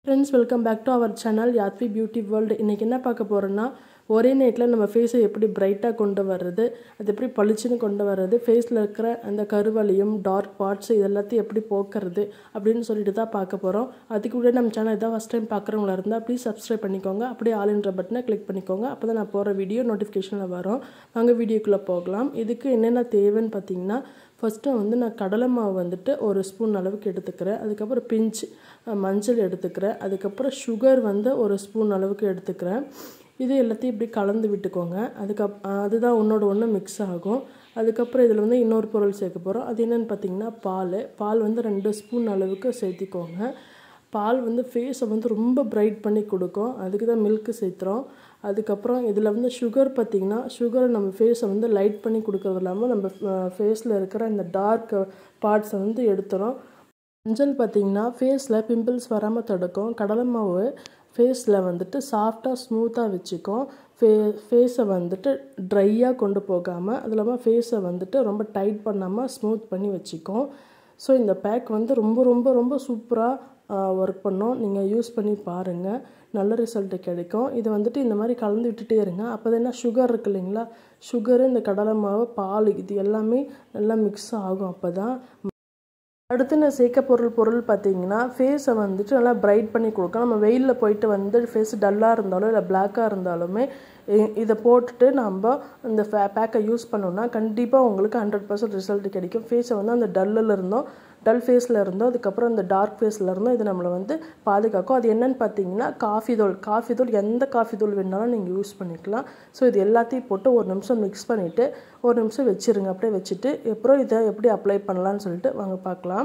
friends welcome back to our channel Yathvi beauty world இன்றைக்கி என்ன பார்க்க போகிறோன்னா ஒரே நைட்டில் நம்ம ஃபேஸை எப்படி பிரைட்டாக கொண்டு வர்றது அது எப்படி பளிச்சுன்னு கொண்டு வர்றது ஃபேஸில் இருக்கிற அந்த கருவலியும் டார்க் பார்ட்ஸ் இது எல்லாத்தையும் எப்படி போக்குறது அப்படின்னு சொல்லிட்டு தான் பார்க்க போகிறோம் அதுக்கு கூட நம்ம சேனல் இதான் ஃபஸ்ட் டைம் பார்க்குறவங்களா இருந்தால் ப்ளீஸ் சப்ஸ்கிரைப் பண்ணிக்கோங்க அப்படியே ஆல் என்ற பட்டனை கிளிக் பண்ணிக்கோங்க அப்போ தான் நான் போகிற வீடியோ நோட்டிஃபிகேஷனில் வரும் வாங்க வீடியோக்குள்ளே போகலாம் இதுக்கு என்னென்ன தேவைன்னு பார்த்தீங்கன்னா ஃபஸ்ட்டு வந்து நான் கடலை மாவு வந்துட்டு ஒரு ஸ்பூன் அளவுக்கு எடுத்துக்கிறேன் அதுக்கப்புறம் பிஞ்ச் மஞ்சள் எடுத்துக்கிறேன் அதுக்கப்புறம் சுகர் வந்து ஒரு ஸ்பூன் அளவுக்கு எடுத்துக்கிறேன் இது எல்லாத்தையும் இப்படி கலந்து விட்டுக்கோங்க அதுக்கப் அதுதான் ஒன்றோட ஒன்று மிக்ஸ் ஆகும் அதுக்கப்புறம் இதில் வந்து இன்னொரு பொருள் சேர்க்க போகிறோம் அது என்னென்னு பார்த்தீங்கன்னா பால் பால் வந்து ரெண்டு ஸ்பூன் அளவுக்கு சேர்த்திக்கோங்க பால் வந்து ஃபேஸை வந்து ரொம்ப பிரைட் பண்ணி கொடுக்கும் அதுக்கு தான் மில்க்கு சேர்த்துறோம் அதுக்கப்புறம் இதில் வந்து சுகர் பார்த்திங்கன்னா சுகரை நம்ம ஃபேஸை வந்து லைட் பண்ணி கொடுக்கறது இல்லாமல் நம்ம ஃபேஸில் இருக்கிற இந்த டார்க் பார்ட்ஸை வந்து எடுத்துகிறோம் மஞ்சள் பார்த்திங்கன்னா ஃபேஸில் பிம்பிள்ஸ் வராமல் தடுக்கும் கடலை மாவு ஃபேஸில் வந்துட்டு சாஃப்டாக ஸ்மூத்தாக வச்சுக்கும் ஃபே ஃபேஸை வந்துட்டு ட்ரையாக கொண்டு போகாமல் அது இல்லாமல் ஃபேஸை வந்துட்டு ரொம்ப டைட் பண்ணாமல் ஸ்மூத் பண்ணி வச்சுக்கும் ஸோ இந்த பேக் வந்து ரொம்ப ரொம்ப ரொம்ப சூப்பராக ஒர்க் பண்ணோம் நீங்கள் யூஸ் பண்ணி பாருங்கள் நல்ல ரிசல்ட்டு கிடைக்கும் இது வந்துட்டு இந்த மாதிரி கலந்து விட்டுட்டே இருங்க அப்போ தான் என்ன சுகர் இருக்கு இல்லைங்களா சுகரு இந்த கடலை மாவு பால் இது எல்லாமே நல்லா மிக்ஸ் ஆகும் அப்போ தான் அடுத்து நான் சேர்க்க பொருள் பொருள் பார்த்தீங்கன்னா ஃபேஸை வந்துட்டு நல்லா பிரைட் பண்ணி கொடுக்கும் நம்ம வெயிலில் போயிட்டு வந்து ஃபேஸ் டல்லாக இருந்தாலும் இல்லை பிளாக்காக இருந்தாலுமே இதை போட்டுட்டு நம்ம இந்த ஃபே பேக்கை யூஸ் பண்ணோம்னா கண்டிப்பாக உங்களுக்கு ஹண்ட்ரட் பர்சன்ட் ரிசல்ட் கிடைக்கும் ஃபேஸை வந்து அந்த டல்லில் இருந்தோம் டல் ஃபேஸில் இருந்தோம் அதுக்கப்புறம் அந்த டார்க் ஃபேஸில் இருந்தோம் இது நம்மளை வந்து பாதுகாக்கும் அது என்னென்னு பார்த்தீங்கன்னா காஃபி தூள் காஃபி தூள் எந்த காஃபி தூள் வேணாலும் நீங்கள் யூஸ் பண்ணிக்கலாம் ஸோ இது எல்லாத்தையும் போட்டு ஒரு நிமிஷம் மிக்ஸ் பண்ணிவிட்டு ஒரு நிமிஷம் வச்சுருங்க அப்படியே வச்சுட்டு அப்புறம் இதை எப்படி அப்ளை பண்ணலான்னு சொல்லிட்டு வாங்க பார்க்கலாம்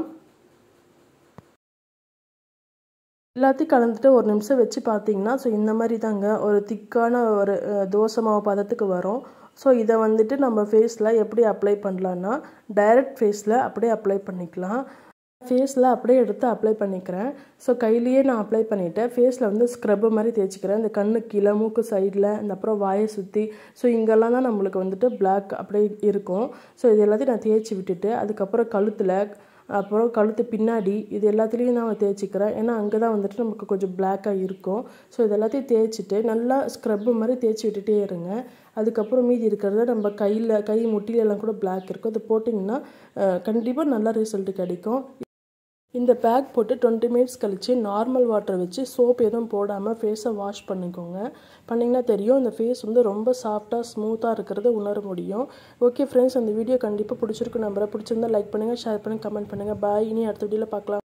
எல்லாத்தையும் கலந்துட்டு ஒரு நிமிஷம் வச்சு பார்த்தீங்கன்னா ஸோ இந்த மாதிரி தாங்க ஒரு திக்கான ஒரு தோசை மாவு பதத்துக்கு வரும் ஸோ இதை வந்துட்டு நம்ம ஃபேஸில் எப்படி அப்ளை பண்ணலான்னா டைரக்ட் ஃபேஸில் அப்படியே அப்ளை பண்ணிக்கலாம் ஃபேஸில் அப்படியே எடுத்து அப்ளை பண்ணிக்கிறேன் ஸோ கையிலேயே நான் அப்ளை பண்ணிவிட்டேன் ஃபேஸில் வந்து ஸ்க்ரப்பு மாதிரி தேய்ச்சிக்கிறேன் இந்த கண்ணு கீழே மூக்கு சைடில் இந்த அப்புறம் வாயை சுற்றி ஸோ இங்கெல்லாம் தான் நம்மளுக்கு வந்துட்டு பிளாக் அப்படியே இருக்கும் ஸோ இது எல்லாத்தையும் நான் தேய்ச்சி விட்டுட்டு அதுக்கப்புறம் கழுத்தில் அப்புறம் கழுத்து பின்னாடி இது எல்லாத்துலேயும் நான் தேய்ச்சிக்கிறேன் ஏன்னா அங்கே தான் வந்துட்டு நமக்கு கொஞ்சம் பிளாக்காக இருக்கும் ஸோ இது எல்லாத்தையும் தேய்ச்சிட்டு நல்லா ஸ்க்ரப்பு மாதிரி தேய்ச்சி விட்டுட்டே இருங்க அதுக்கப்புறம் மீதி இருக்கிறத நம்ம கையில் கை முட்டிலெல்லாம் கூட பிளாக் இருக்கும் அது போட்டிங்கன்னா கண்டிப்பாக நல்ல ரிசல்ட் கிடைக்கும் இந்த பேக் போட்டு டுவெண்ட்டி மினிட்ஸ் கழித்து நார்மல் வாட்டர் வச்சு சோப் எதுவும் போடாமல் ஃபேஸை வாஷ் பண்ணிக்கோங்க பண்ணிங்கன்னா தெரியும் இந்த ஃபேஸ் வந்து ரொம்ப சாஃப்டாக ஸ்மூத்தாக இருக்கிறத உணர முடியும் ஓகே ஃப்ரெண்ட்ஸ் அந்த வீடியோ கண்டிப்பாக பிடிச்சிருக்கு நம்பரை பிடிச்சிருந்தா லைக் பண்ணுங்கள் ஷேர் பண்ணுங்கள் கமெண்ட் பண்ணுங்கள் பாய் இனி அடுத்த வீடியோவில் பார்க்கலாம்